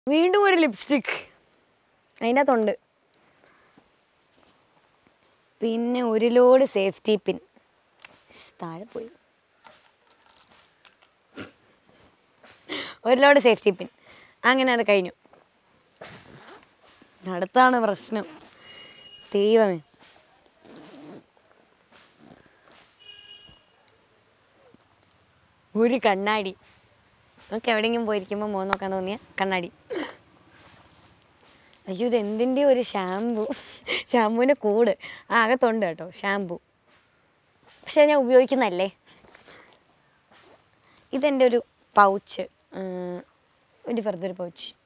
വീണ്ടും ഒരു ലിപ്സ്റ്റിക് അതിൻ്റെ അകത്തുണ്ട് പിന്നെ ഒരു ലോഡ് സേഫ്റ്റി പിൻ താഴെ പോയി ഒരു ലോഡ് സേഫ്റ്റി പിൻ അങ്ങനെ അത് കഴിഞ്ഞു അടുത്താണ് പ്രശ്നം ദൈവമേ ഒരു കണ്ണാടി നമുക്ക് എവിടെയെങ്കിലും പോയിരിക്കുമ്പോൾ മോൻ നോക്കാൻ തോന്നിയ കണ്ണാടി അയ്യോ ഇത് എന്തിൻ്റെ ഒരു ഷാമ്പു ഷാമ്പുവിൻ്റെ കൂട് ആ അകത്തുണ്ട് കേട്ടോ ഷാമ്പു പക്ഷെ ഞാൻ ഉപയോഗിക്കുന്നതല്ലേ ഇതെൻ്റെ ഒരു പൗച്ച് ഒരു വെറുതെ ഒരു പൗച്ച്